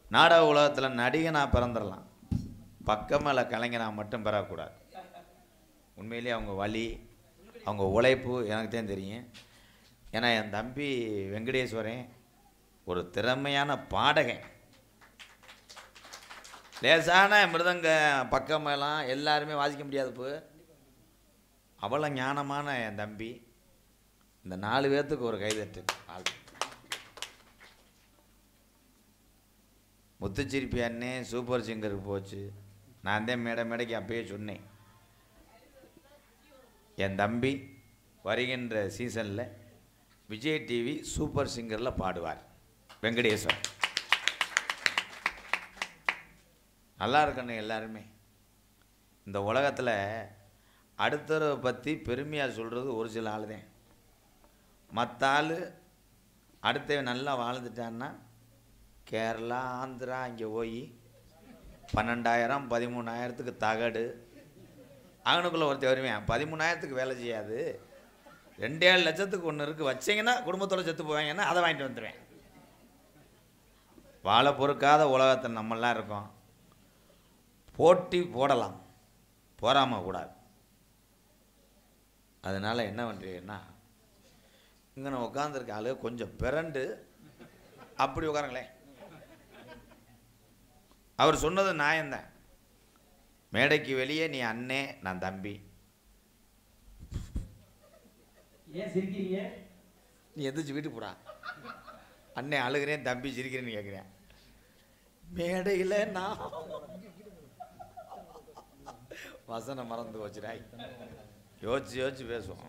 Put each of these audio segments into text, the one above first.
நாடக உலகத்தில் நடிகனாக பிறந்துடலாம் பக்கமேல கலைஞனா மட்டும் பெறக்கூடாது உண்மையிலேயே அவங்க வலி அவங்க உழைப்பு எனக்கு தான் தெரியும் ஏன்னா என் தம்பி வெங்கடேஸ்வரன் ஒரு திறமையான பாடகன் லேசான மிருதங்க பக்கமெல்லாம் எல்லாருமே வாசிக்க முடியாது இப்போ அவ்வளோ ஞானமான என் தம்பி இந்த நாலு பேர்த்துக்கு ஒரு கைதட்டு ஆள் முத்துச்சிரிப்பி அண்ணே சூப்பர் சிங்கருக்கு போச்சு நான் தான் மேடை மேடைக்கு அப்பயே சொன்னேன் என் தம்பி வருகின்ற சீசனில் விஜய் டிவி சூப்பர் சிங்கரில் பாடுவார் வெங்கடேஸ்வர் நல்லா இருக்கணும் எல்லாருமே இந்த உலகத்தில் அடுத்தவரை பற்றி பெருமையாக சொல்கிறது ஒரு சில ஆள் தான் மற்ற ஆள் அடுத்தவன் நல்லா வாழ்ந்துட்டான்னா கேரளா ஆந்திரா இங்கே போய் பன்னெண்டாயிரம் பதிமூணாயிரத்துக்கு தகடு அவனுக்குள்ளே ஒருத்தர் வருவேன் பதிமூணாயிரத்துக்கு வேலை செய்யாது ரெண்டே ஏழு லட்சத்துக்கு ஒன்று இருக்குது வச்சிங்கன்னா குடும்பத்தோடு செத்து போவாங்கன்னா அதை வாங்கிட்டு வந்துடுவேன் வாழை பொறுக்காத உலகத்தில் நம்மளாம் இருக்கோம் போட்டி போடலாம் போராம கூடாது அதனால் என்ன பண்ணுறீங்கன்னா இங்கே நான் உட்காந்துருக்க ஆளு கொஞ்சம் பிறண்டு அப்படி உட்காருங்களேன் அவர் சொன்னது நியாயம்தான் மேடைக்கு வெளியே நீ அண்ணே நான் தம்பி ஏன் சிரிக்கிறீங்க நீ எந்திரிச்சு வீட்டுக்கு போடா அண்ணே அழுகிறேன் தம்பி சிரிக்கிறேன்னு கேட்குறேன் மேடையில் நான் வசனம் மறந்து போச்சுடாய் யோசிச்சு யோசிச்சு பேசுவோம்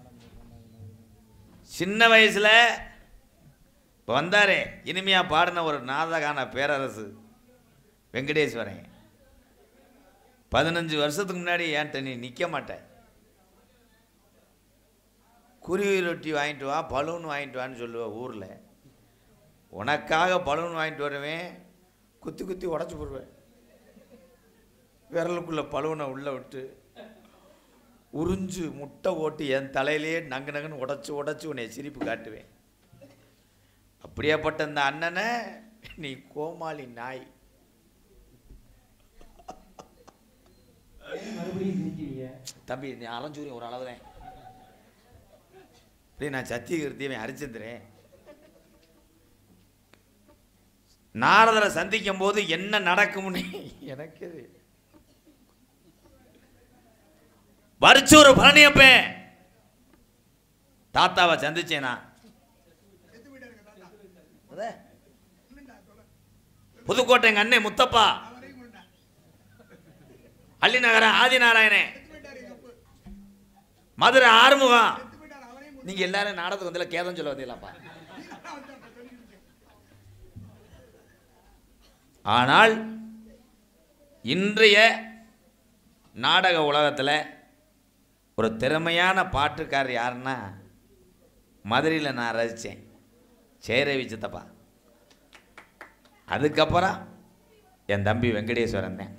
சின்ன வயசுல இப்ப வந்தாரே இனிமையா பாடின ஒரு நாதகான பேரரசு வெங்கடேஸ்வரன் பதினஞ்சு வருஷத்துக்கு முன்னாடி ஏன்ட்ட நீ நிற்க மாட்டேன் குருவி ரொட்டி வாங்கிட்டு வா பலூன் வாங்கிட்டு வான்னு சொல்லுவ ஊரில் உனக்காக பலூன் வாங்கிட்டு வருவேன் குத்தி குத்தி உடச்சி போடுவேன் விரலுக்குள்ள பலூனை உள்ளே விட்டு உறிஞ்சு முட்டை ஓட்டி என் தலையிலேயே நங்கு நங்குன்னு உடச்சி உடச்சி உன்னை சிரிப்பு காட்டுவேன் அப்படியாப்பட்ட இந்த அண்ணனை நீ கோமாளி நாய் ஏன் மறுபடியும் சிரிக்கிறீங்க தம்பி நீ அரைஞ்சூரி ஒரு அளவு தான் அப்படியே நான் சத்தியகிருத்தியவன் ஹரிச்சந்திரன் நாரதரை சந்திக்கும் போது என்ன நடக்கும்னு எனக்கு இது. வரிச்சூர் பழனியப்பன் தாத்தாவை சந்திச்சேனா அதே. புதுக்கோட்டை எங்க அண்ணன் முத்தப்பா அள்ளிநகரம் ஆதிநாராயணன் மதுரை ஆறுமுகம் நீங்க எல்லாரும் நாடகத்துக்கு வந்தல கேதம் சொல்ல வந்தீங்களாப்பா ஆனால் இன்றைய நாடக உலகத்தில் ஒரு திறமையான பாட்டுக்காரர் யாருன்னா மதுரையில் நான் ரசித்தேன் சேரவி சித்தப்பா அதுக்கப்புறம் என் தம்பி வெங்கடேஸ்வரன் தான்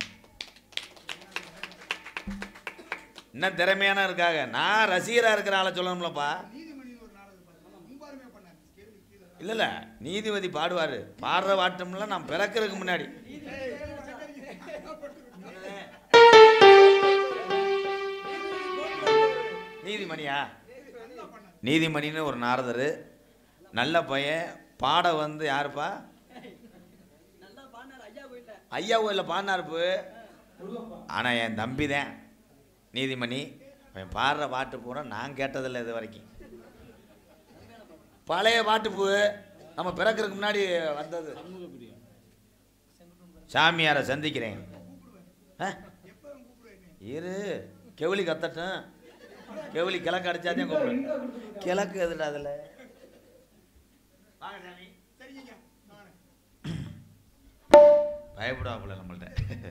இன்னும் திறமையான இருக்காங்க நான் ரசிகராக இருக்கிற ஆளை சொல்லணும்லப்பா இல்லை இல்லை நீதிபதி பாடுவார் பாடுற வாட்டம்லாம் நான் பிறக்கிறதுக்கு முன்னாடி நீதிமணியா நீதிமணின்னு ஒரு நாரதர் நல்ல பையன் பாட வந்து யாருப்பா ஐயா கோயிலில் பாடினாருப்பு ஆனால் என் தம்பி தான் நீதிமணி அவன் பாடுற பாட்டு பூரா நான் கேட்டதில்லை இது வரைக்கும் பழைய பாட்டு பூ நம்ம பிறக்கிறதுக்கு முன்னாடி வந்தது சாமியாரை சந்திக்கிறேன் ஆ? இரு கெவுளி கத்தட்டும் கெவுளி கிழக்கு அடிச்சாதான் கூப்பிடுறேன் கிழக்கு எதுடா அதில் பயப்படாப்புல நம்மள்ட்ட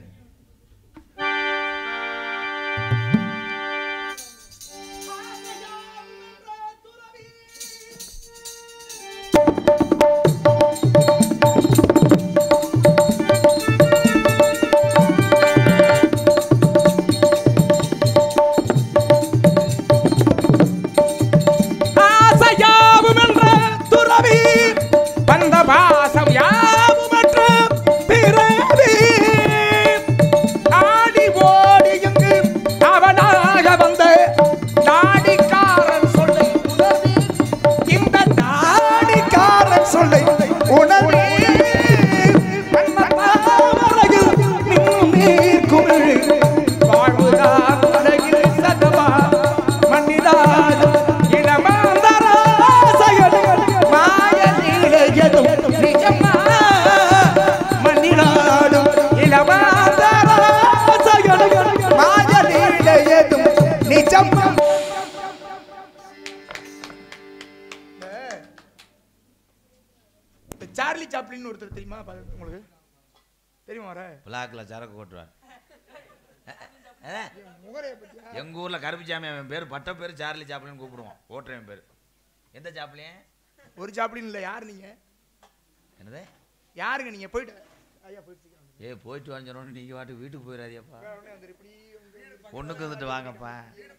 ஆசையாவும் என்ற துறவி வந்த பாசம் யாவும் என்ற ஒருத்தர் தெரியுமா பாரு, உங்களுக்கு தெரியுமா வர பிளாக்கில் சரக்கு ஓட்டுவார் முகரைய பத்தியா எங்கள் ஊரில் கருப்புச்சாமி அவன் பேர் பட்ட பேர் சார்லி சாப்பிளின்னு கூப்பிடுவோம் ஓட்டுறவன் பேர் எந்த சாப்பிளியன் ஒரு சாப்பிடின்னு இல்லை யார் நீங்க என்னது யாருங்க நீங்க போயிட்டு ஐயா போயிட்டு சீக்கிரம் வந்துருங்க. ஏய் போயிட்டு வாங்கினோன்னு நீங்கள் வாட்டுக்கு வீட்டுக்கு போயிடாதியப்பா உடனே வந்துரு, இப்படி வந்து பொண்ணுக்கு வந்துட்டு வாங்கப்பா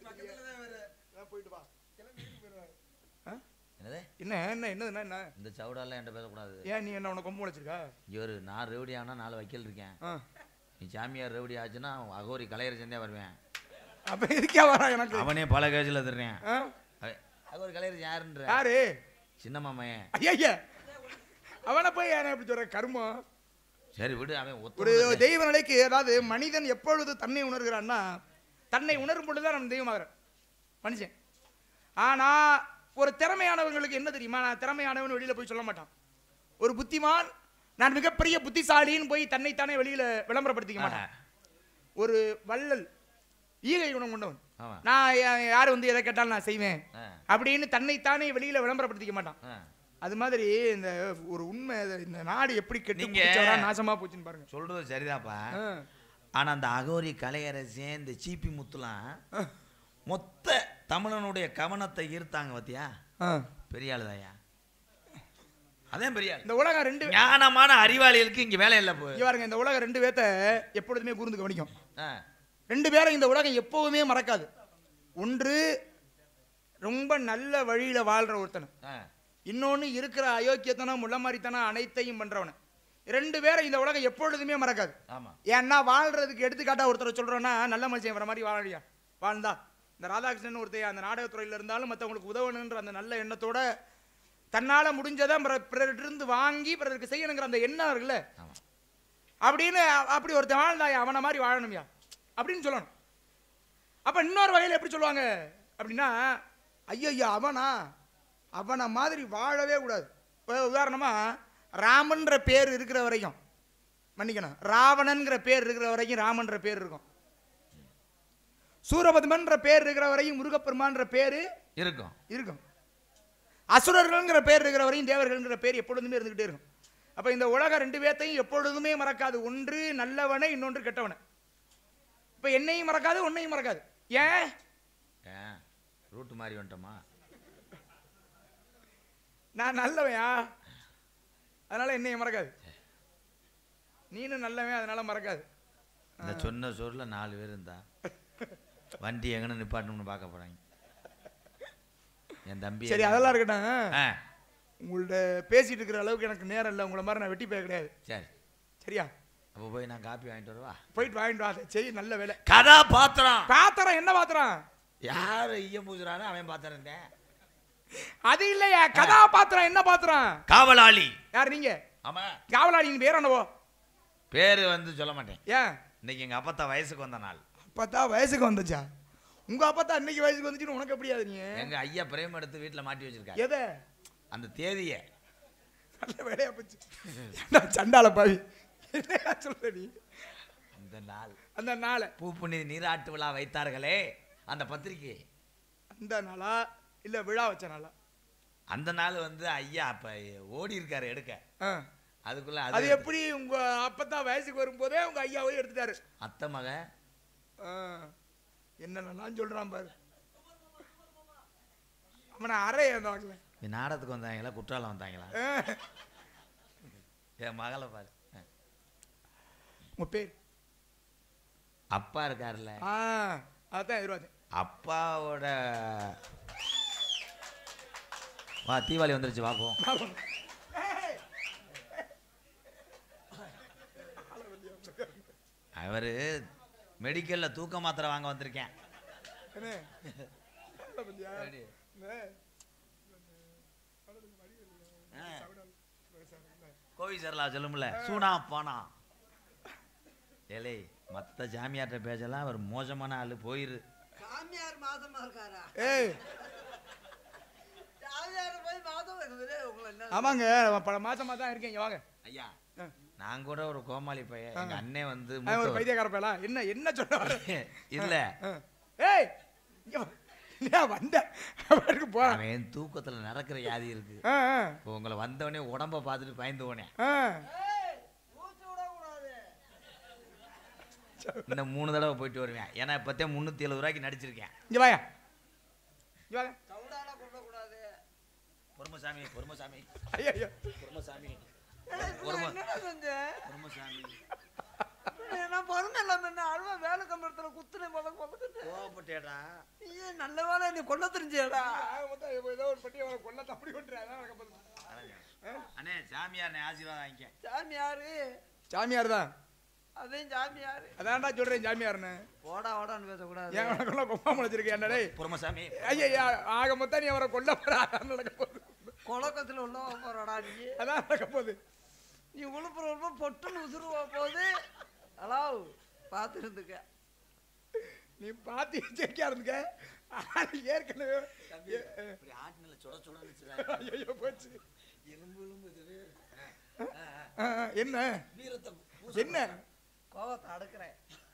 அதான் போயிட்டு வா கிளம்பி வீட்டுக்கு போயிடுவாரு. ஆ? என்னது என்ன என்ன என்னதுண்ணா என்ன இந்த சவுடாலாம் என்கிட்ட பேசக்கூடாது ஏன் நீ என்ன உனக்கு கொம்பு வச்சிருக்கா இங்கே ஒரு நான் ரெவடி ஆனால் நாலு வைக்கல் இருக்கேன் ஆ நீ சாமியார் ரெவடி ஆச்சுன்னா அகோரி கலையரை சேர்ந்தே வருவேன் அப்ப இருக்கா வரா எனக்கு அவனே பல கேஜில் தர்றேன் ஆ? அகோரி கலையர் யாருன்ற யாரு சின்ன மாமையன் ஐயா ஐயா அவனை போய் ஏன் இப்படி சொல்ற கருமம் சரி விடு அவன் ஒரு ஒத்து தெய்வ நிலைக்கு அதாவது மனிதன் எப்பொழுது தன்னை உணர்கிறான்னா தன்னை உணரும் பொழுதுதான் நம்ம தெய்வமாகிறான் மனுஷன் ஆனா ஒரு திறமையானவங்களுக்கு என்ன தெரியுமா நான் திறமையானவன் வெளியில போய் சொல்ல மாட்டான் ஒரு புத்திமான் நான் மிகப்பெரிய புத்திசாலின்னு போய் தன்னைத்தானே வெளியில விளம்பரப்படுத்திக்க மாட்டான் ஒரு வள்ளல் ஈகை குணம் கொண்டவன் ஆமாம் நான் யா- யார் வந்து எதை கேட்டாலும் நான் செய்வேன் ஆ அப்படின்னு தன்னைத்தானே வெளியில விளம்பரப்படுத்திக்க மாட்டான் ஆ அது மாதிரி இந்த ஒரு உண்மை இது- இந்த நாடு எப்படி கெட்டு நீங்க- பிடிச்சவரா நாசமா போச்சுன்னு பாருங்க சொல்றது சரிதான்ப்பா ஆ. ஆனா அந்த அகோரி கலையரசன் இந்த சீப்பி முத்துலாம் மொத்த தமிழனுடைய கவனத்தை ஈர்த்தாங்க பாத்தியா ஆ. பெரிய ஆளுதாயா அதான் பெரிய ஆளு இந்த உலகம் ரெண்டு ஞானமான அறிவாளிகளுக்கு இங்க வேலை இல்லை போ இங்க பாருங்க இந்த உலகம் ரெண்டு பேத்த எப்பொழுதுமே கூர்ந்து கவனிக்கும் ஆ, ரெண்டு பேரை இந்த உலகம் எப்பவுமே மறக்காது ஒன்று ரொம்ப நல்ல வழியில வாழ்ற ஒருத்தனை ஆ, இன்னொன்னு இருக்கிற அயோக்கியத்தனம் முள்ளமாரித்தனம் அனைத்தையும் பண்றவனை ரெண்டு பேரை இந்த உலகம் எப்பொழுதுமே மறக்காது ஆமா ஏன்னா வாழ்றதுக்கு எடுத்துக்காட்டா ஒருத்தரை சொல்றோன்னா நல்ல மனுஷன் வர மாதிரி வாழறியா வாழ்ந்தா இந்த ராதாகிருஷ்ணன் ஒருத்தர் அந்த நாடகத்துறையில இருந்தாலும் மற்றவங்களுக்கு உதவணுன்ற அந்த நல்ல எண்ணத்தோட தன்னால முடிஞ்சதை பிற- பிறரிட்டிருந்து வாங்கி பிறருக்கு செய்யணுங்கிற அந்த எண்ணம் இருக்குல்ல ஆமா அப்படின்னு அ- அப்படி ஒருத்தன் வாழ்ந்தாயா அவனை மாதிரி வாழணும்யா அப்படின்னு சொல்லணும் அப்ப இன்னொரு வகையில் எப்படி சொல்லுவாங்க அப்படின்னா ஐயோ அவனா அவனை மாதிரி வாழவே கூடாது இப்ப உதாரணமா ராமன்ற பேர் இருக்கிற வரைக்கும் மன்னிக்கணும் ராவணன்கிற பேர் இருக்கிற வரைக்கும் ராமன்ற பேர் இருக்கும் சூரபத்மன்ற பேர் இருக்கிற வரைக்கும் முருகப்பெருமான்ற பேரு இருக்கும் இருக்கும் அசுரர்கள்ங்கிற பேர் இருக்கிற வரையும் தேவர்கள்ங்கிற பேர் எப்பொழுதுமே இருந்துகிட்டே இருக்கும் அப்ப இந்த உலகம் ரெண்டு பேர்த்தையும் எப்பொழுதுமே மறக்காது ஒன்று நல்லவனை இன்னொன்று கெட்டவனை இப்ப என்னையும் மறக்காது உன்னையும் மறக்காது ஏன் ஏன் ரூட்டு மாறி வந்துட்டோமா நான் நல்லவன்யா அதனால என்னையும் மறக்காது நீனும் நல்லவன் அதனால மறக்காது இந்த சொன்ன சோறுல நாலு பேர் இருந்தா வண்டி எங்கன்னு நிப்பாட்டணும்னு பார்க்க போறாங்க என் தம்பி சரி அதெல்லாம் இருக்கட்டும் ஆ உங்கள்ட்ட பேசிட்டு இருக்கிற அளவுக்கு எனக்கு நேரம் இல்லை உங்களை மாதிரி நான் வெட்டி போய கிடையாது சரி சரியா அப்போ போய் நான் காப்பி வாங்கிட்டு வரவா போயிட்டு வாங்கிட்டு வா அதை செய் நல்ல வேலை கதாபாத்திரம் பாத்திரம் என்ன பாத்திரம் யார் ஐயம் பூசுறானோ அவன் பாத்திரந்தேன் அது இல்லையா கதாபாத்திரம் என்ன பாத்திரம் காவலாளி யார் நீங்க ஆமா காவலாளி நீங்க பேர் என்னவோ பேரு வந்து சொல்ல மாட்டேன் ஏன் இன்னைக்கு எங்க அப்பத்தா வயசுக்கு வந்த நாள் அப்பதான் வயசுக்கு வந்துச்சா உங்க அப்பதான் அன்னைக்கு வயசுக்கு வந்துச்சுன்னு உனக்கு எப்படியாது நீ எங்க ஐயா பிரேம் எடுத்து வீட்டுல மாட்டி வச்சிருக்காரு எதை அந்த தேதிய நல்ல வேலையா போச்சு ஏன்டா சண்டால பாவி என்னையா சொல்ற நீ அந்த நாள் அந்த நாளை பூப்புனி நீராட்டு விழா வைத்தார்களே அந்த பத்திரிக்கை அந்த நாளா இல்ல விழா வச்ச நாளா அந்த நாள் வந்து ஐயா அப்ப ஓடி இருக்காரு எடுக்க ஆ. அதுக்குள்ள அது அது எப்படி உங்க அப்பதான் வயசுக்கு வரும்போதே உங்க ஐயாவை எடுத்துட்டாரு அத்தை மக ஆ. என்னென்னலாம் சொல்றான் பாரு அவனை அறை அந்த வாக்கல நீ நாடகத்துக்கு வந்தாங்களா குற்றாலம் வந்தாங்களா என் மகளை பாரு ஆ. உங்க பேர் அப்பா இருக்காருல்ல ஆ அதான் எதிர்பார்த்தேன் அப்பாவோட வா தீபாவளி வந்துருச்சு வா போ அவரு மெடிக்கல்ல தூக்க மாத்திரை வாங்க வந்திருக்கேன் என்ன? நல்ல பத்தியா? என்ன? கோவி சரலா சொல்லும்ல சூனா போனா ஏலே மத்த ஜாமியார்ட்ட பேசலாம் அவர் மோசமான ஆளு போயிரு சாமியார் மாதமா இருக்காரா ஏய் சாமியார் போய் மாதம் இருக்குது உங்களை என்ன ஆமாங்க நான் பல மாசமா தான் இருக்கேன் இங்க வாங்க ஐயா ஆ. நான் கூட ஒரு கோமாளி பையன் எங்க அண்ணே வந்து அவன் ஒரு மூத்தவர். பைத்தியக்கார பயலா என்ன என்ன சொல்ற இல்ல ஆ. ஏய் இங்க வா. ஏன் வந்த அவருக்கு போறான் அவன் தூக்கத்துல நடக்கிற வியாதி இருக்கு ஆ ஆ, இப்போ உங்களை வந்தவனே உடம்ப பார்த்துட்டு பயந்து போனேன் ஆ மூச்சு விடக்கூடாது இன்னும் மூணு தடவை போயிட்டு வருவேன் ஏன்னா இப்போத்தே முந்நூற்றி எழுபது ரூபாய்க்கு நடிச்சிருக்கேன் இங்க வாயா இங்க வாங்க சவுடால கொள்ளக்கூடாது பொறுமசாமி பொறுமசாமி ஐயா ஐயா பொறுமசாமி நான் என்னடா செஞ்சேன் பொறுமசாமி நான் பொறுமை இல்லாம என்ன அழுவ வேலை கம்பளத்துல குத்துனேன் போல கொண்டுட்டு கோவப்பட்டேடா நீ நல்ல வேலை நீ கொல்ல தெரிஞ்சியடா ஆக மொத்தம் ஏதோ- ஏதோ ஒரு பட்டி அவனை கொல்ல தப்படி விட்டுறா அதான் நடக்க போகுது. அண்ணே சாமியார் ஆசீர்வாதம் வாங்கிக்க சாமியாரு சாமியார் தான் அதையும் சாமியாரு அதான்டா சொல்றேன் சாமியார்னு போடா ஓடான்னு பேசக்கூடாது ஏன் உனக்குள்ள கொப்பா முளைச்சிருக்கேன் என்னடே பொறுமசாமி ஐயா ஆக மொத்தம் நீ அவரை கொல்ல போறா அதான் நடக்க போகுது குழக்கத்துல உள்ளவன் போறாடா நீ அதான் நடக்க போகுது நீ உழுப்புற உழுப்ப பொட்டுன்னு உசுருவா போகுது ஹலோ பார்த்து இருந்துக்க நீ பார்த்து எச்சரிக்கையா இருந்துக்க ஆள் ஏற்கனவே ஏ- இப்படி ஆட்டினில் சுட சுட ஐயோ போச்சு எலும்பு எலும்பு இது ஆ, ஆ, என்ன வீரத்தை என்ன கோவத்தை அடுக்கிறேன்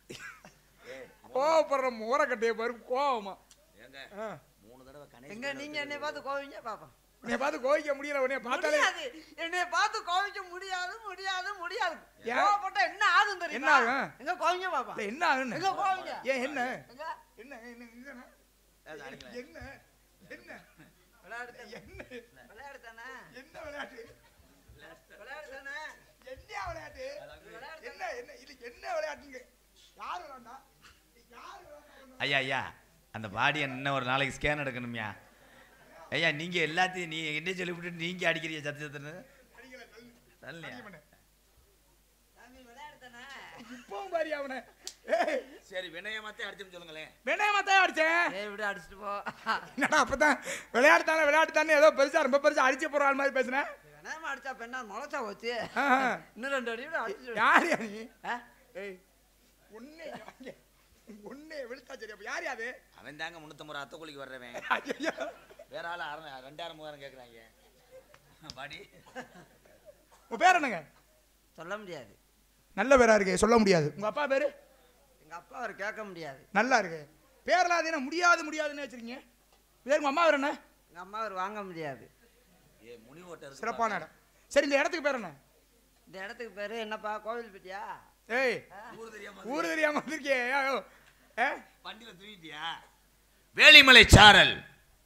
கோவப்படுற முறக்கட்டையை பாரு கோவமா ஏங்க ஆ. மூணு தடவை கணேஷ் எங்க நீங்க என்னை பார்த்து கோவிங்க பாப்பா உன்னை பார்த்து கோவிக்க முடியல உன்னை பார்த்தாலே முடியாது என்னை பார்த்து கோவிக்க முடியாது முடியாது முடியாது ஏன்? கோவப்பட்டா என்ன ஆகும் தெரியுமா என்ன ஆகும்? எங்க கோவிங்க பாப்பா இல்ல, என்ன ஆகுன்னு எங்க கோவிங்க ஏன் என்ன எங்க என்ன என்ன என்ன அது அடிக்கல. என்ன என்ன விளையாடு என்ன விளையாடு தானே என்ன விளையாட்டு விளையாடு தானே என்ன விளையாட்டு என்ன என்ன இது என்ன விளையாட்டுங்க யார் விளையாண்டா யார் விளையாண்டா ஐயா ஐயா அந்த பாடியை இன்னும் ஒரு நாளைக்கு ஸ்கேன் எடுக்கணும்யா ஐயா நீங்க எல்லாத்தையும் நீ என்ன சொல்லிவிட்டு நீங்க அடிக்கிறீங்க சத்து சத்துன்னு அடிக்கல தள்ளு தரலையா அடிக்க மாட்டேன். சாமி விளையாடு தானே இப்பவும் பாரு அவனை ஏய் சரி வினயமாத்தே அடிச்சுன்னு சொல்லுங்களேன் வினயமாத்தான் அடிச்சேன் ஏய் விட அடிச்சிட்டு போ என்னடா அப்பதான் விளையாட்டு தானே விளையாட்டு தானே ஏதோ பெருசா ரொம்ப பெருசா அடிச்சு போற ஆள் மாதிரி பேசுனேன் வேணாம அடிச்சா பெண்ணா முளைச்சா போச்சு ஆஹா. இன்னும் ரெண்டு அடி விட அடிச்சு யார் யா நீ ஆ? ஏய் ஒன்னே ஒன்னே விழுத்தா சரி அப்ப யார் யாது அவன் தாங்க முன்னூத்தம்பது ரூபா அத்தை கூலிக்கு வர்றவன் ஐயோ வேற ஆள் அரை ரெண்டாயிரம் மூவாயிரம் கேட்குறாங்க பாடி உங்க பேர் என்னங்க சொல்ல முடியாது நல்ல பேரா இருக்கு சொல்ல முடியாது உங்க அப்பா பேரு எங்க அப்பா அவர் கேட்க முடியாது நல்லா இருக்கு பேர்லாம் அது என்ன முடியாது முடியாதுன்னு வச்சிருக்கீங்க பேர் உங்க அம்மா பேர் என்ன எங்க அம்மா அவர் வாங்க முடியாது ஏ முனி ஓட்டர் சிறப்பான இடம் சரி இந்த இடத்துக்கு பேர் என்ன இந்த இடத்துக்கு பேரு என்னப்பா கோவில் பெட்டியா ஏய் ஊர் தெரியாம ஊர் தெரியாம வந்திருக்கியே ஐயோ. ஏ வண்டியில தூங்கிட்டியா வேலிமலை சாரல்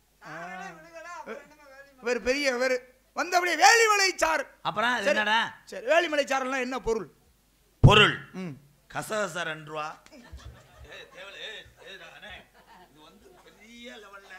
இவர் பெரிய இவர் வந்தபடியே வேலிமலை சார் அப்புறம் அது சரி. என்னடா சரி வேலிமலை சாரல்னா என்ன பொருள் பொருள் ம் கசகச ரெண்டு ரூபா ஏய், தேவலை, ஏய், ஏய், அண்ணே, இது வந்து பெரிய லெவல்ல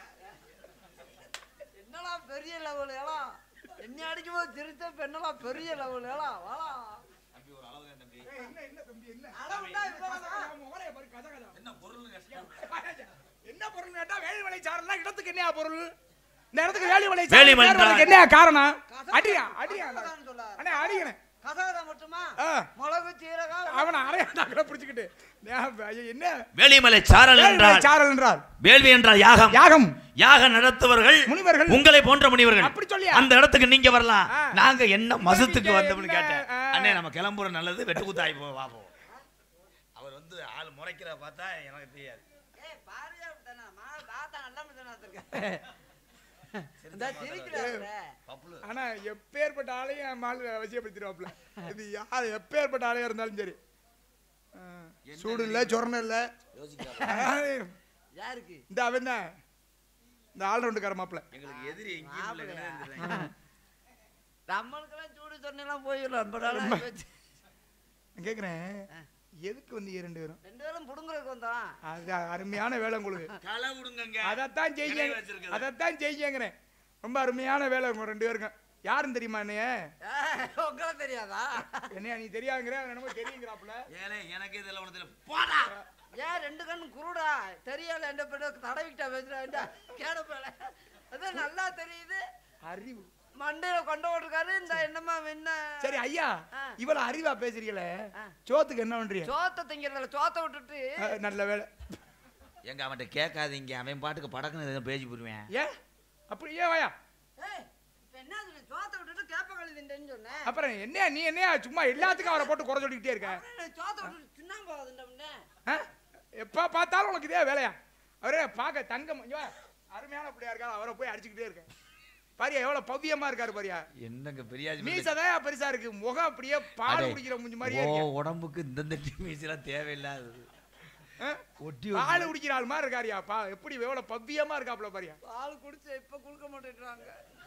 என்னடா பெரிய லெவல் ஏலா என்ன அடிக்கும் போது திருத்த பெண்ணலா பெரிய லெவல் ஏலா வாடா தம்பி ஒரு அளவு தான் தம்பி என்ன என்ன தம்பி என்ன அளவுண்டா இவ்வளவுதான். ஆமா, ஓலைய பாரு, கதை, கதை. என்ன பொருள் என்ன பொருள் கேட்டா வேலிமலை சாரல்னா இடத்துக்கு என்ன பொருள் இந்த இடத்துக்கு வேலிமலை வேலிமலை சாரல் பேர் என்ன காரணம் அடியா அடியா கசகசான்னு சொல்லாரு. அண்ணே அடிக்கணே கசகதா மட்டுமா ஆ. மிளகு சீரகம் அவனை அரையாண்டாக்கிற பிடிச்சிக்கிட்டு நான் ஐயோ, என்ன வேலிமலை சாரல் வேலிமலை என்றால் சாரல் என்றால் வேள்வி என்றால் யாகம் யாகம் யாக நடத்துவர்கள் முனிவர்கள். உங்களை போன்ற முனிவர்கள் அப்படி சொல்லியா? அந்த இடத்துக்கு நீங்க வரலாம் ஆ. நாங்க என்ன மசத்துக்கு உங்களுக்கு வந்தோம்னு என்ன? கேட்டேன் ஆ. அண்ணே நம்ம கிளம்புற நல்லது வெட்டுக்குத்தாய் போ வா போ அவர் வந்து ஆள் முறைக்கிற பார்த்தா எனக்கு தெரியாது ஏய் பாரியா விட்டானா மா தாத்தா நல்ல மனுஷனா இருக்க இந்த சிரிக்கிறாரு பப்புலு ஆனா எப்பேற்பட்ட ஆளையும் என் மால் அவசியப்படுத்திடுவாப்ல இது யார் எப்பேற்பட்ட ஆளையா இருந்தாலும் சரி ஆ, சூடு இல்ல சொரணம் இல்ல யோசிக்கிறாரு யாருக்கு இந்த அவன் தான் இந்த ஆல்ரவுண்டுக்கார மாப்பிள்ள எங்களுக்கு எதிரி எங்கேயும் மாப்பிள்ளையா? இல்லை நம்மளுக்கெல்லாம் சூடு சொன்னெல்லாம் போயிடலாம் ரொம்ப நாளா ஆச்சு. நான் கேக்குறேன் எதுக்கு வந்தீங்க ரெண்டு பேரும் ரெண்டு பேரும் புடுங்குறதுக்கு வந்தோம் அது அருமையான வேலை உங்களுக்கு களை விடுங்கங்க அதைத்தான் செய்ய நினைவு வச்சிருக்குது. அதைத்தான் செய்யங்கிறேன் ரொம்ப அருமையான வேலை உங்க ரெண்டு பேருக்கும் யாருன்னு தெரியுமா என்னைய ஏய், உங்களை தெரியாதா என்னையா நீ தெரியாங்கிற என்னமோ தெரியுங்கிறாப்புல ஏலே எனக்கு இதெல்லாம் ஒன்று தெரியல போடா ஏன் ரெண்டு கண்ணு குருடா தெரியல எந்த பெண்ணு தடவிக்கிட்டா பேசுறா கேடப்பேல அது நல்லா தெரியுது அறிவு மண்டையில கொண்ட ஓட்டுருக்காரு இந்த என்னமா என்ன சரி ஐயா ஆ. இவ்வளவு அறிவா பேசுறீங்களே ஆ. சோத்துக்கு என்ன பண்றீங்க சோத்த திங்கிறதுல சோத்த விட்டுட்டு ஆ, நல்ல வேலை எங்க அவன்கிட்ட கேட்காதீங்க அவன் பாட்டுக்கு படக்குன்னு எதுவும் பேசி போடுவேன் ஏன் அப்படி ஏன் வாயா ஏய், இப்ப என்ன சொன்ன? சோத்த விட்டுட்டு கேப்ப களி திண்டேன்னு சொன்னேன் அப்புறம் என்னையா நீ என்னையா சும்மா எல்லாத்துக்கும் அவரை போட்டு குறை சொல்லிக்கிட்டே இருக்க அப்புறம் சோத்த விட்டுட்டு சுண்ணாம்பு ஆகுதுண்டா ஆ? எப்ப பார்த்தாலும் உனக்கு இதே வேலையா அவரே பார்க்க தங்கம் இங்க வா. அருமையான பிள்ளையா இருக்காரு அவரை போய் அடிச்சுக்கிட்டே இருக்கேன் பாரியா எவ்வளவு பவ்யமா இருக்காரு பாரியா என்னங்க பெரியாஜி மீசதான் பெருசா இருக்கு முகம் அப்படியே பால் அடே, குடிக்கிற மூஞ்சி மாதிரியே ஓ இருக்கு உடம்புக்கு இந்த மீசெல்லாம் தேவையில்லாதது ஆ? ஒட்டி பால் குடிக்கிற ஆள் மாதிரி இருக்காரியா பா எப்படி எவ்வளவு பவ்யமா இருக்காப்ல பாரியா பால் குடிச்சு இப்ப குடுக்க மாட்டேன்றாங்க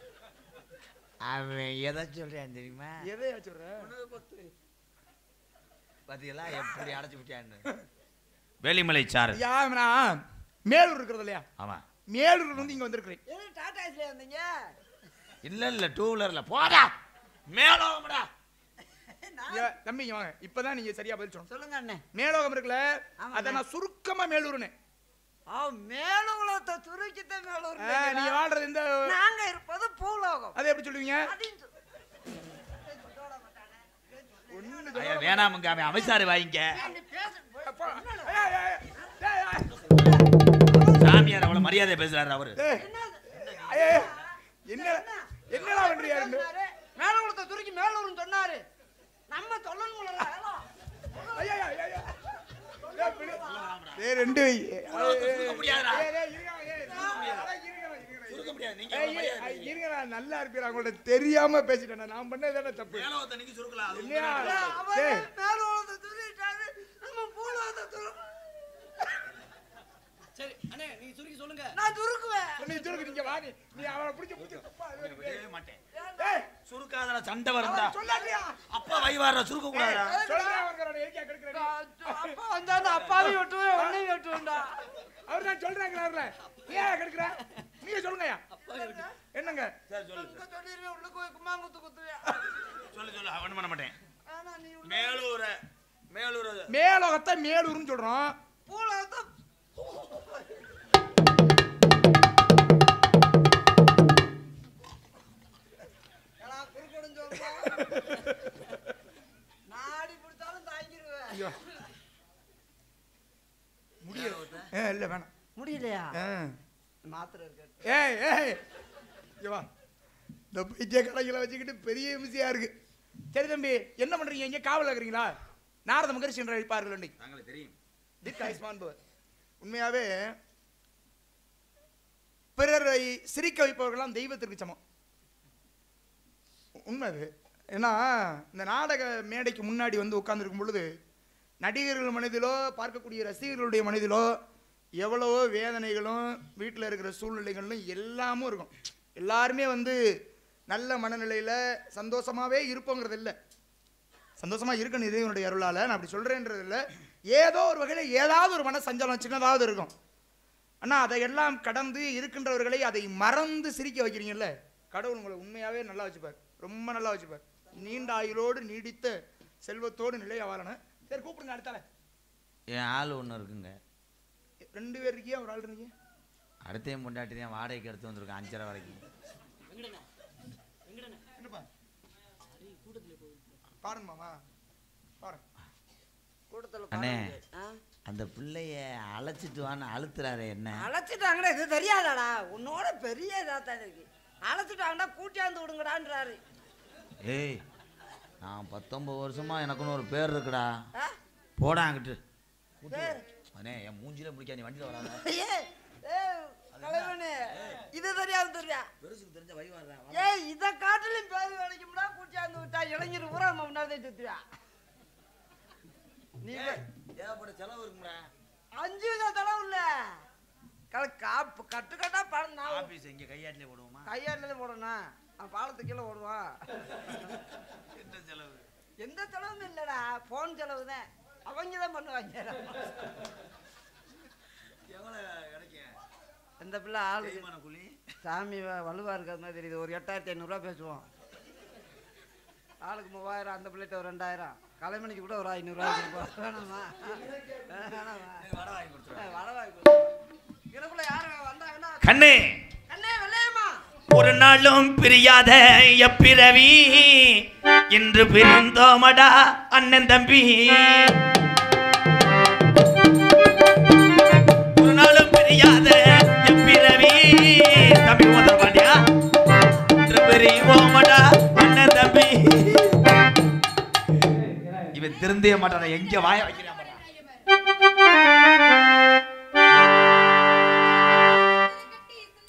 அவன் எதை சொல்றான் தெரியுமா எதையா சொல்ற உணவு பத்து பாத்தீங்களா எப்படி அடைச்சு விட்டான்னு வேலிமலை சாறு ஐயா நான் மேலூர் இருக்கிறது இல்லையா ஆமா மேலூர்ல இருந்து இங்க வந்திருக்கிறேன் எது டாடா ஏஸ்ல வந்தீங்க இல்ல இல்ல டூ வீலர்ல போடா மேலோகம்டா நான் ஐயா, தம்பி இங்க வாங்க இப்பதான் நீங்க சரியா பதில் சொல்லணும் சொல்லுங்க அண்ணே மேலோகம் இருக்குல்ல ஆமாண்ணே. அத நான் சுருக்கமா மேலூர்னு ஆ மேலுலகத்தை துருக்கித்த மேலூர் ஆ, நீங்க வாழ்றது இந்த நாங்க இருப்பது பூலோகம் அதை எப்படி சொல்லுவீங்க அதையும் சொ- ஒண்ணு ஐயா வேணாமுங்க அவன் அமைச்சாரு வாங்கிக்க நீ பேசு அப்பா, ஐயா, ஐயா, ஐயா, ஐயா, ஐயா. சாமியார் அவ்வளவு மரியாதை பேசுறாரு அவரு ஏய், ஐயா, ஐயா, என்ன என்னடா பண்றியா ரெண்டு? மேலூரத்தை துருக்கி மேலூர்னு சொன்னாரு நம்ம சொல்லணும்ல ஐயா, ஐயா, ஐயா, ஐயா. ஏய், பிடி. ஏய், ரெண்டு வை. ஏய், ஏய், முடியாதுடா. ஏய், ஏய், இருங்க, ஏய், இருங்க, இருங்க, இருங்க. சுருக்க முடியாது நீங்க ஏய், ஏய், ஏய், இருங்கடா, நல்லா இருப்பீரா உங்கள்ட்ட தெரியாம பேசிட்டேன் நான் பண்ணது தானே தப்பு மேலோகத்தை நீங்க சுருக்கலாம் அது இல்லையா அவரு ஏய், மேலூரத்தை துருக்கிட்டாரு நம்ம பூலோகத்தை துரு சரி அண்ணே நீங்க சுருக்கி சொல்லுங்க நான் துருக்குவேன் நீ சுருக்கு நீங்க வா நீ நீ அவளை பிடிச்சு பிடிச்சு தப்பா அது வரைக்கும். விடவே மாட்டேன் ஏய், சுருக்காதடா சண்டை வரும்டா அவன் சொல்லாதயா? அப்பா வைவாடுற சுருக்க கூடாதா சொல்றேன் அவர்களோட எதுக்கா கெடுக்கிறேன் நீ? அப்பா வந்தாரு அப்பாவையும் வெட்டுவேன் உன்னையும் வெட்டுவேன்டா அவர் தான் சொல்றாங்களா ஏன் கெடுக்கிற நீங்க சொல்லுங்கய்யா என்னங்க சரி சொல்லு அங்க சொல்லிடுவேன் உள்ள போய் கும்மாங்குத்து குத்துவேன் சொல்லு சொல்லு அவன் பண்ண மாட்டேன் ஆனா நீ உள்ள மேலூர மேலூர மேலோகத்தை மேலூர்னு சொல்றோம் பூலோகத்தை ஏடா, குறுக்கோடுன்னு சொல்றா. நாடி பிடிச்சாலும் தாங்கிருவேன் ஐயோ முடியல ஏ இல்ல வேணாம் முடியலையா ஆ. மாத்திரை இருக்கு ஏய் ஏய் இங்க வா இந்த பைத்திய கடைகளை வச்சுக்கிட்டு பெரிய மிசியா இருக்கு சரி தம்பி என்ன பண்றீங்க இங்க காவல் இருக்கிறீங்களா நாரத மகரிஷி என்று அழைப்பார்கள் இன்னைக்கு நாங்களே தெரியும் திக் ஆயுஷ்மான் பவர் உண்மையாவே பிறரை சிரிக்க வைப்பவர்கள்லாம் தெய்வத்திற்கு சமம் உண்மை அது ஏன்னா இந்த நாடக மேடைக்கு முன்னாடி வந்து உட்கார்ந்திருக்கும் பொழுது நடிகர்கள் மனதிலோ பார்க்கக்கூடிய ரசிகர்களுடைய மனதிலோ எவ்வளவோ வேதனைகளும் வீட்டில் இருக்கிற சூழ்நிலைகளும் எல்லாமும் இருக்கும் எல்லாருமே வந்து நல்ல மனநிலையில் சந்தோஷமாகவே இருப்போங்கிறது இல்லை சந்தோஷமா இருக்கணும் இறைவனுடைய அருளால நான் அப்படி சொல்றேன்றது இல்லை ஏதோ ஒரு வகையில் ஏதாவது ஒரு மன சஞ்சலம் சின்னதாவது இருக்கும் அண்ணா அதையெல்லாம் கடந்து இருக்கின்றவர்களை அதை மறந்து சிரிக்க வைக்கிறீங்கல்ல கடவுள் உங்களை உண்மையாவே நல்லா வச்சுப்பார் ரொம்ப நல்லா வச்சுப்பார் நீண்ட ஆயுளோடு நீடித்த செல்வத்தோடு நிலையா வாழணும் சரி கூப்பிடுங்க அடுத்தால என் ஆள் ஒன்று இருக்குங்க ரெண்டு பேர் இருக்கியா ஒரு ஆள் இருக்கீங்க அடுத்தையும் பொண்டாட்டி தான் வாடகைக்கு எடுத்து வந்திருக்கேன் அஞ்சரை வரைக்கும் வெங்கடண்ணே வெங்கடண்ணே என்னப்பா அடி கூட்டத்துல போய் பாருங்க மாமா பாருங்க கூட்டத்துல அண்ணே. பாருங்க. ஆ? அந்த பிள்ளைய அழைச்சிட்டு வான்னு அழுத்துறாரு என்ன அழைச்சிட்டாங்கடா இது தெரியாதாடா உன்னோட பெரிய இதா தான் இருக்கு அழைச்சிட்டாங்கடா கூட்டியாந்து விடுங்கடான்றாரு ஏய் நான் பத்தொன்பது வருஷமா எனக்குன்னு ஒரு பேர் இருக்குடா ஆ? போடா அங்கிட்டு பேர். அண்ணே என் மூஞ்சில பிடிக்கா நீ வண்டியில் வராத ஏய், ஏய், தலைவனே, இது தெரியாது தெரியா பெருசுக்கு தெரிஞ்ச வை வர்றேன் ஏய் இத காட்டிலும் பேர் வேலைக்கும்டா கூட்டியாந்து விட்டா இளைஞர் பூரா நம்ம முன்னாடி சுத்துவா நீ வே- ஏகப்பட்ட செலவு இருக்கும்டா அஞ்சு வித தடவை இல்ல க- காப்பு கட்டு கட்டா பழம் நான் ஆபீஸ் இங்க கையாட்டிலே போடுவோமா கையாட்டிலே போடணும் அவன் பாலத்து கீழே ஓடுவான் என்ன செலவு எந்த செலவும் இல்லடா போன் செலவு தான் அவங்க தான் பண்ணுவாங்க எவ்வளோ கிடைக்கும் இந்த பிள்ளை ஆளு தேய்மான குழி சாமி வ- வலுவா இருக்கிறது மாதிரி தெரியுது ஒரு எட்டாயிரத்தி ஐநூறுரூவா பேசுவோம் ஆளுக்கு மூவாயிரம் அந்த பிள்ளைகிட்ட ஒரு ரெண்டாயிரம் கலைமணிக்கு கூட ஒரு ஐநூறுரூவா கொடுப்போம் வேணாமா வேணாமா வடை வாங்கி கொடுத்துருவேன் ஏய், வடை வாங்கி கொடுப்போம். இதுக்குள்ள யாரும் வந்தாங்கன்னா கண்ணே கண்ணே வெள்ளையம்மா ஒரு நாளும் பிரியாத எப்பிறவி இன்று பிரிந்தோமடா அண்ணன் தம்பி ஒரு நாளும் பிரியாத எப்பிறவி தம்பி முதல் பாண்டியா இன்று பிரிவோமடா அண்ணன் தம்பி இவன் திருந்தே மாட்டான எங்க வாய வைக்கிறான் பாரா.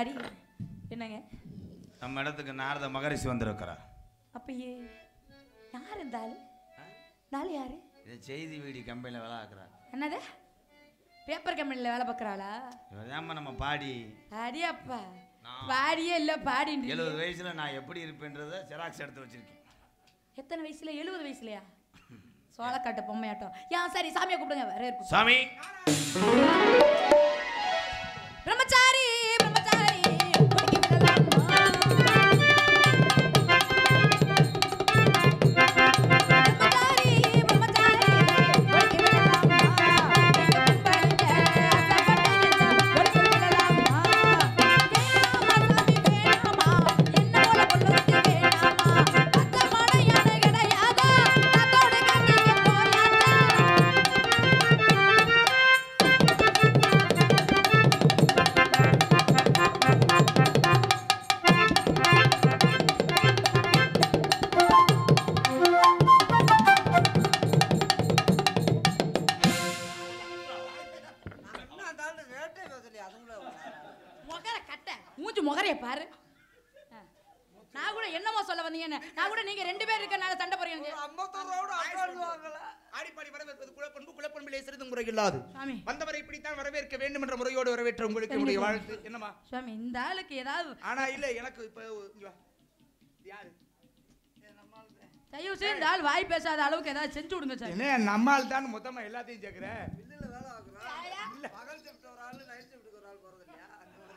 பிரம்மச்சாரி என்னங்க நம்ம இடத்துக்கு நாரத மகரிஷி வந்திருக்கிறா அப்ப ஏ யார் இந்த ஆளு இந்த ஆளு யாரு இது செய்தி வீடி கம்பெனியில் வேலை ஆக்குறா என்னது பேப்பர் கம்பெனியில் வேலை பார்க்குறாளா இவதாம்மா நம்ம பாடி அடியாப்பா நான் பாடியே இல்லை பாடின்னு எழுபது வயசுல நான் எப்படி இருப்பேன்றத ஜெராக்ஸ் எடுத்து வச்சிருக்கேன் எத்தனை வயசுல எழுபது வயசுலயா சோளக்காட்டு பொம்மையாட்டம் ஏன் சரி சாமியை கூப்பிடுங்க வேற இருக்கும் சாமி பிரம்மச்சாரி பிரம்மச்சாரி உனக்கு விடலாமா? பிரம்மச்சாரி பிரம்மச்சாரி உனக்கு விடலாமா? எங்க பண்பழங்க ஆசைப்பட்டு இருந்தா உனக்கு விடலாமா? வேணாமா சாமி வேணாமா என்ன போல கொள்ளுத்தி வேணாமா அத்தமான யானை கிடையாதா தத்தோட கண்ணிக்கு போயாச்சா இன்னும் அந்த ஆளு ரேட்டே பேசலையே அதுங்களே முகர கட்ட மூஞ்சி முகரைய பாரு ஆ. நான் கூட என்னமோ சொல்ல வந்தீங்கன்னு நான் கூட நீங்க ரெண்டு பேர் இருக்கனால சண்டை போறீங்க ஐம்பத்தோரு ரூபா அட்வான்ஸ் வாங்கல ஆடிப்பாடி வரவேற்பது குலப்பண்பு குலப்பண்பிலே சிறிது முறை இல்லாது சாமி வந்தவரை இப்படித்தான் வரவேற்க வேண்டும் என்ற முறையோடு வரவேற்ற உங்களுக்கு என்னுடைய சரிங்க. வாழ்த்து என்னமா சுவாமி இந்த ஆளுக்கு ஏதாவது ஆனா இல்ல எனக்கு இப்ப இங்க வா. இது யாரு தயவு செய்து இந்த ஆள் வாய் பேசாத அளவுக்கு ஏதாவது செஞ்சு விடுங்க சார் என்ன நம்மால் தான் மொத்தமா எல்லாத்தையும் கேக்குற மில்லுல வேலை பார்க்குறோம் பகல் ஷிஃப்ட் ஒரு ஆள் நைட் ஷிஃப்ட்டுக்கு ஒரு ஆள் போகிறது இல்லையா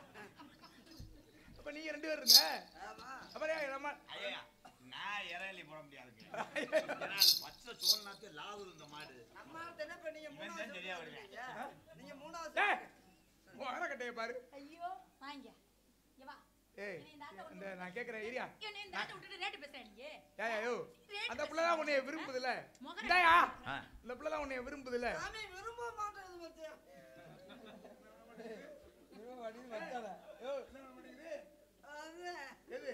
அப்ப நீங்க ரெண்டு பேரும் இருங்க ஆமா அப்புறம் ஏன் நம்ம ஐயா நான் இறையலி போட முடியாதுங்க ஏன்னா அது பச்சை சோழ்நாத்து லாவு இந்த மாடு நம்ம ஆள் என்ன பண்ணீங்க இவன் தான் மூணாவது சரியா shift வருவேன். இருக்கீங்க. நீங்க மூணாவது ஏய், உன் அரைக்கட்டையை பாரு ஐயோ வாங்க இங்க வா ஏய் இந்த நான் கேக்குறேன் ஏரியா இவனை இந்த ஆட்டை விட்டுட்டு ரேட்டு பேசுறேன் நீ ஏய் ஐயோ அந்த பிள்ளைதான் உன்னைய விரும்புதுல முகர- இந்தாயா ஆ. இந்த பிள்ளைதான் உன்னைய விரும்புதுல சாமி விரும்ப மாட்டேன் பத்தியா எது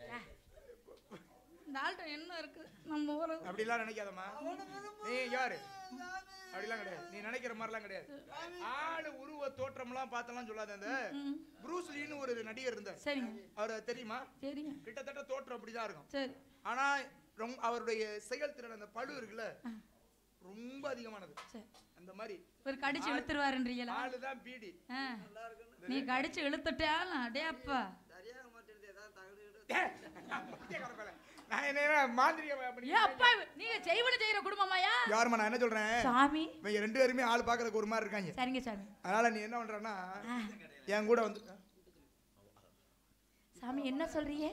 இந்த ஆள்கிட்ட என்ன இருக்கு நம்ம ஊரு அப்படிலாம் நினைக்காதம்மா நீ யாரு அப்படிலாம் கிடையாது நீ நினைக்கிற மாதிரிலாம் கிடையாது ஆளு உருவ தோற்றம்லாம் பார்த்தெல்லாம் சொல்லாத அந்த ம், ப்ரூஸ் லீன்னு ஒரு நடிகர் இருந்தார் சரிங்க அவர் தெரியுமா சரிங்க கிட்டத்தட்ட தோற்றம் அப்படிதான் இருக்கும் சரி ஆனா ரொம்ப அவருடைய செயல்திறன் அந்த பழு இருக்குல்ல ரொம்ப அதிகமானது சரி அந்த மாதிரி ஒரு கடிச்சு இழுத்துருவாருன்றீங்களா ஆளுதான் பீடி ஆ. நீ கடிச்சு இழுத்துட்டாலும் அடேப்பா சரியாக மாட்டேங்குது ஏதாவது தகடு பைத்தியக்கார நான் என்ன மாந்திரிக அப்படி ஏ அப்பா நீங்க செய்வன செய்யற குடும்பமாயா யாரும்மா நான் என்ன சொல்றேன் சாமி இவங்க ரெண்டு பேருமே ஆள் பாக்குறதுக்கு ஒரு மாதிரி இருக்காங்க சரிங்க சாமி அதனால நீ என்ன பண்றன்னா ஆ. என் கூட வந்து சாமி என்ன சொல்றீங்க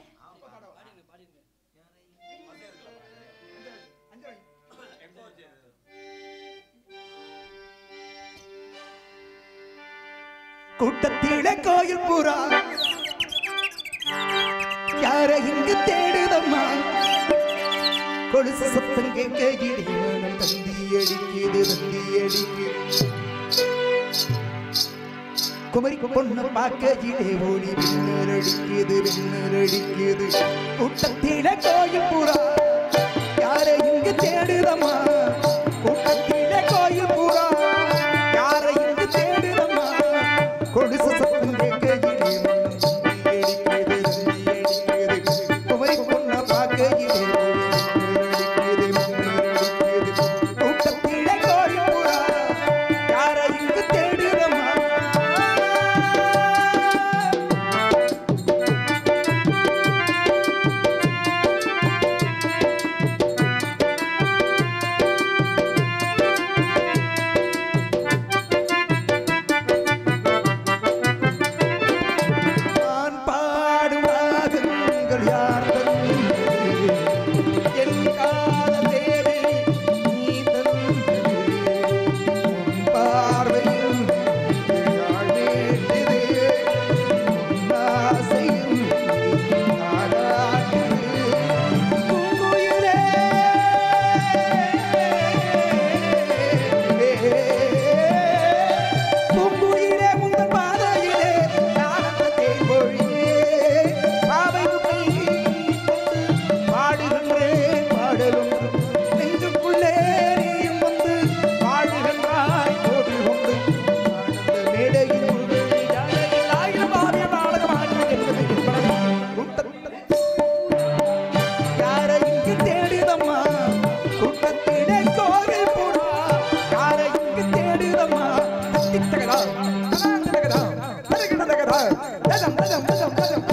கூட்டத்தில கோயில் புறா யார இங்கு தேடுதம்மா கொலுசு சத்தம் கேட்க இடிமனம் தந்தி அடிக்குது தந்தி அடிக்குது குமரி பொண்ண பார்க்க இலே ஒளி பின்னர் அடிக்குது பின்னர் அடிக்குது கூட்டத்தில கோயில் புறா யார இங்கு தேடுதம்மா கூட்டத்தில கோயில் புறா யார இங்கு தேடுதம்மா கொலுசு சத்தம் கேட்க இலே மனம் தந்தி அடிக்குது தந்தி அடிக்குது குமரி பொண்ண பார்க்க இலே ஒளி பின்னர் அடிக்குது பின்னர் அடிக்குது கூட்டத்தில கோயில் புறா யார இங்கு தேடுதம்மா தித்தகதா தகதா தகதா தகதா ததம் ததம் ததம் ததம்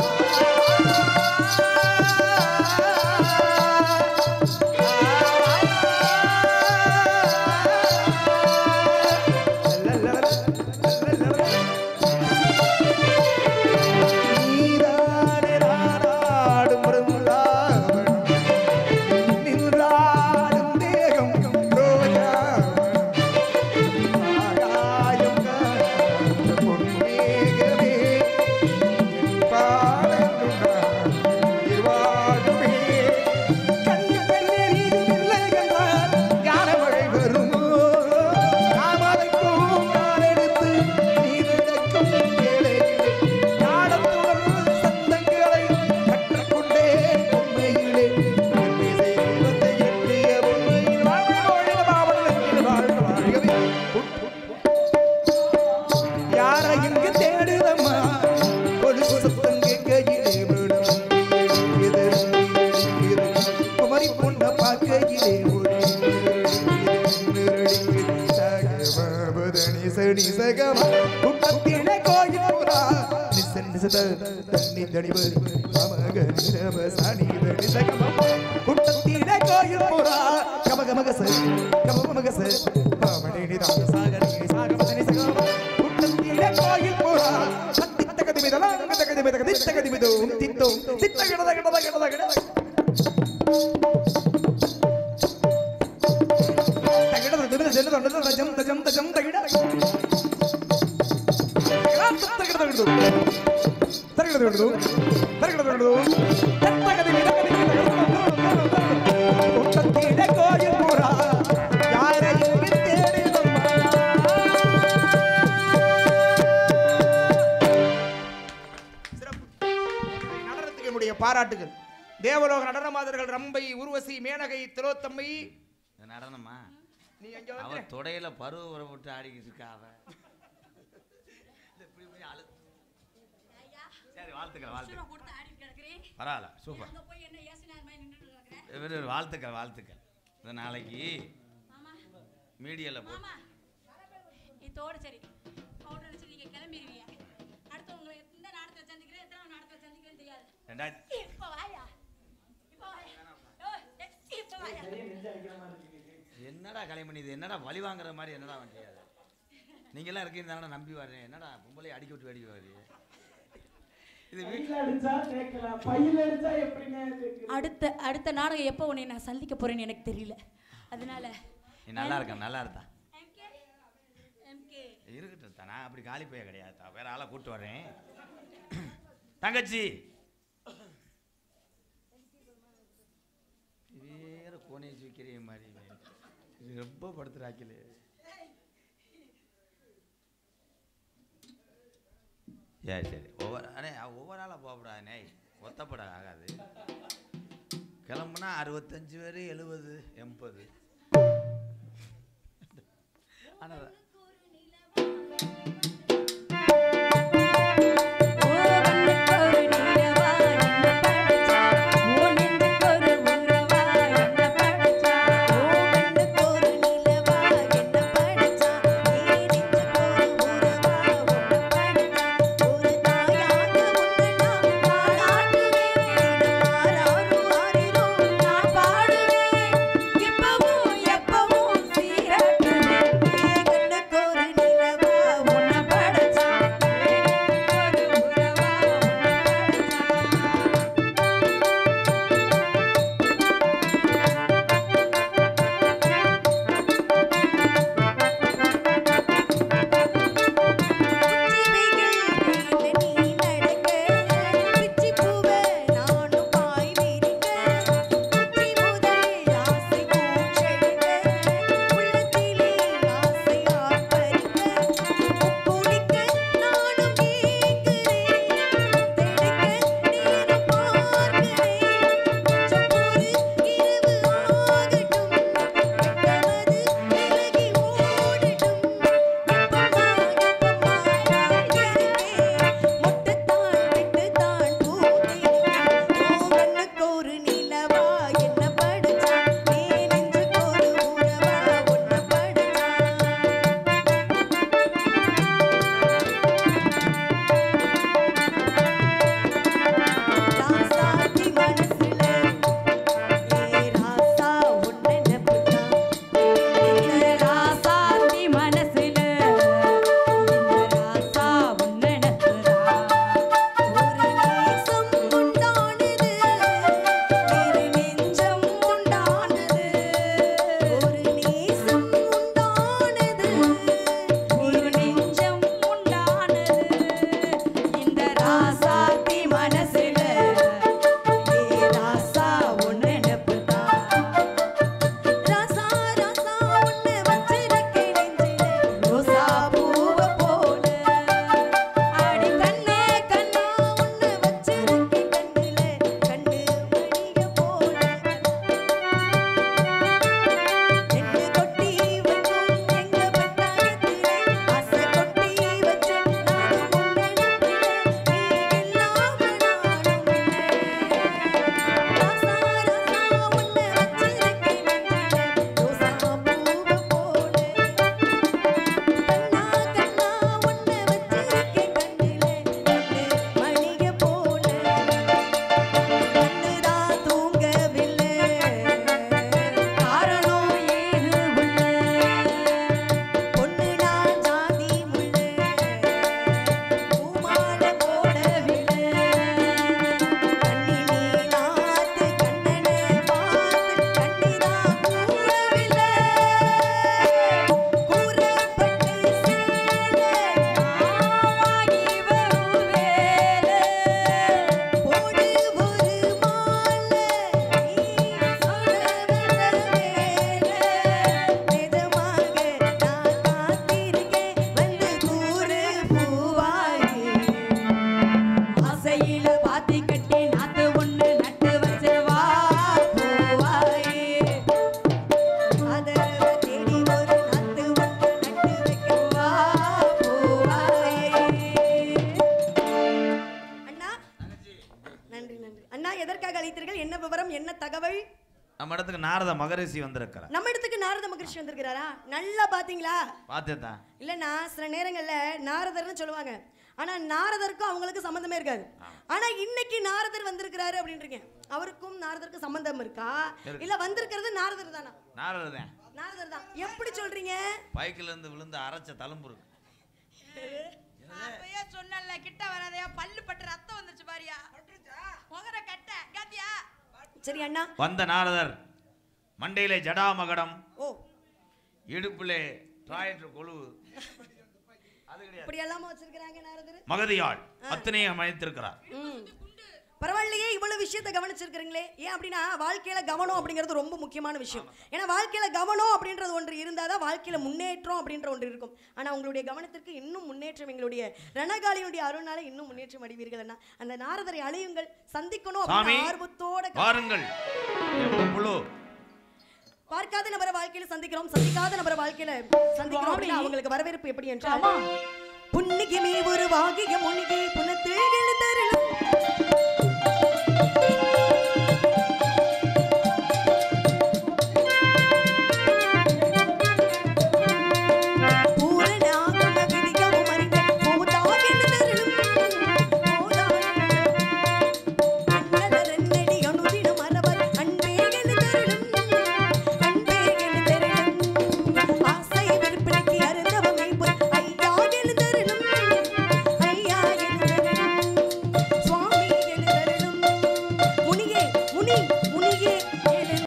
நீரானே நாடாடும் பிருந்தாவனம் நின்றாடும் தேகம் ரோஜாவனம் ஆகாயம் காத்த பொன்மேகமே என் பாடலுடா உயிர் வாழுமே கண்களில் இல்லை என்றால் ஞானமழை வருமோ காமலைக்கும் நான் எடுத்து நீ நடக்கும் வேளையிலே ஞானத்துடன் சந்தங்களை கற்றுக்கொண்டேன் உண்மையிலே இன்னிசை தெய்வத்தை எட்டிய உண்மையில் வாழ்வோழ பாவனத்தில் வாழ்க வாழ்கவே யாரை இங்கு தேடுதம்மா கொலுசு சத்தம் கேட்கையிலே விழும் இது இது குமரி பொண்ண பார்க்கையிலே ஒரு சனி சகம குட்டத்திலே கோயில் புறா நிசன் நிசத தண்ணி தடிவு மமக நிரவ சனி தனி சகம குட்டத்திலே கோயில் புறா கமக மகச கமக மகச மாமணி நிதான சாகரி சாகம தனி சகம குட்டத்திலே கோயில் புறா சத்தி தகதி மிதலா தகதி மிதகதி தகதி மிதோம் தித்தோம் தித்த கிடத கிடத கிடத கிடத தகிட திமித ஜெல்ல தண்டத தஜம் தஜம் தஜம் தகிட தகிட தகிட தகிட தகிட தகிட தத்தகதி மிதகதி குட்டத்திலே கோயில் புறா யாரை இங்கு தேடினம்மா சிறப்பு நடனத்துக்கு என்னுடைய பாராட்டுகள் தேவலோக நடன மாதர்கள் ரம்பை உருவசி மேனகை திலோத்தம்மை இது நடனமா நீ அங்க அவ வந்து தொடையில பருவ உரை போட்டு ஆடிக்கிட்டு இருக்கா அவ இது இப்படி போய் அழு சரி வாழ்த்துக்கள் வாழ்த்துக்கள் கொடுத்து ஆடி கிடக்குறேன் பரவாயில்ல சூப்பர் அங்க போய் என்ன ஏசினார் மாதிரி நின்றுட்டு இருக்கிறேன் இவரு வாழ்த்துக்கள் வாழ்த்துக்கள் இந்த நாளைக்கு மாமா மீடியாவில் போட்டு மாமா இதோட சரி பவுடர் அடிச்சு நீங்க கிளம்பிடுவீங்க அடுத்து உங்களை எந்த நாடத்தை சந்திக்கிறேன் எத்தனை நாடத்தை சந்திக்கிறேன்னு தெரியாது ரெண்டாயிரத்தி இப்ப வாயா இப்ப வாயா ஓய், இப்ப வாயா என்னடா கலைமணி இது என்னடா வழி வாங்குற மாதிரி என்னடா வண்டி அது நீங்களாம் இருக்கீங்க தானடா நம்பி வரேன் என்னடா பொம்பளை அடிக்க விட்டு அடிக்க வரீங்க இது வீ- கையில அடிச்சா கேட்கலாம் பையில அடிச்சா எப்படிங்க கேட்கலாம் அடுத்த அடுத்த நாடகம் எப்போ உன்னை நான் சந்திக்க போறேன்னு எனக்கு தெரியல அதனால நீ நல்லா இருக்க நல்லா இருந்தா MK, MK. இருக்கட்டும் தா, நான் அப்படி காலி போய கிடையாது தா. வேற ஆளை கூட்டு வரேன் தங்கச்சி வேற கோணையை தூக்கிற மாதிரி இது ரொம்ப படுத்துறாக்கில் சரி சரி ஒவ்வொரு அண்ணே ஒவ்வொரு ஆளாக போகக்கூடாதுண்ணே ஒத்தப்பட ஆகாது கிளம்புனா அறுபத்தஞ்சு பேர் எழுபது எண்பது ஆனால் எப்பவும் எப்பவும் சீராட்டுவேன் இடத்துக்கு நாரத மகரிஷி வந்திருக்கிறார் நம்ம இடத்துக்கு நாரத மகரிஷி வந்திருக்கிறாரா நல்லா பாத்தீங்களா பார்த்தேதான் இல்லைன்னா சில நேரங்கள்ல நாரதர்னு சொல்லுவாங்க ஆனா நாரதருக்கும் அவங்களுக்கு சம்பந்தமே இருக்காது ஆனா இன்னைக்கு நாரதர் வந்திருக்கிறாரு அப்படின்றீங்க அவருக்கும் நாரதருக்கும் சம்பந்தம் இருக்கா இல்ல வந்திருக்கிறது நாரதர் தானா நாரதன் நாரதர் தான் எப்படி சொல்றீங்க பைக்கில் இருந்து விழுந்து அரைச்ச தழும்பு இருக்கு அப்பயே சொன்னல கிட்ட வராதயா பல்லு பட்டு ரத்தம் வந்துருச்சு பாரியா முகர கட்ட காத்தியா சரி அண்ணா வந்த நாரதர் மண்டையிலே ஜடாமகடம் ஓ இடுப்பிலே டிராயற்று கொழுவு அது கிடையாது இப்படி எல்லாம வச்சிருக்கிறாங்க நாரதர் மகதியாள் அத்தனையும் அமைத்திருக்கிறார் ம். பரவாயில்லையே இவ்வளவு விஷயத்தை கவனிச்சிருக்கிறீங்களே ஏன் அப்படின்னா வாழ்க்கையில கவனம் அப்படிங்கிறது ரொம்ப முக்கியமான விஷயம் ஏன்னா வாழ்க்கையில கவனம் அப்படின்றது ஒன்று இருந்தாதான் வாழ்க்கையில முன்னேற்றம் அப்படின்ற ஒன்று இருக்கும் ஆனா உங்களுடைய கவனத்திற்கு இன்னும் முன்னேற்றம் எங்களுடைய ரணகாலியுடைய அருள்னால இன்னும் முன்னேற்றம் அடைவீர்கள் அண்ணா அந்த நாரதரை அழையுங்கள் சந்திக்கணும் சாமி அப்படின்னு ஆர்வத்தோட கா- வாருங்கள் என் புழு பார்க்காத நபரை வாழ்க்கையில சந்திக்கிறோம் சந்திக்காத நபரை வாழ்க்கையில சந்திக்கிறோம் அப்படின்னா அவங்களுக்கு வரவேற்பு எப்படி என்றால் புன்னிகமே ஒரு வாகிய முனிகை புனத்தில் எழுந்தருளும்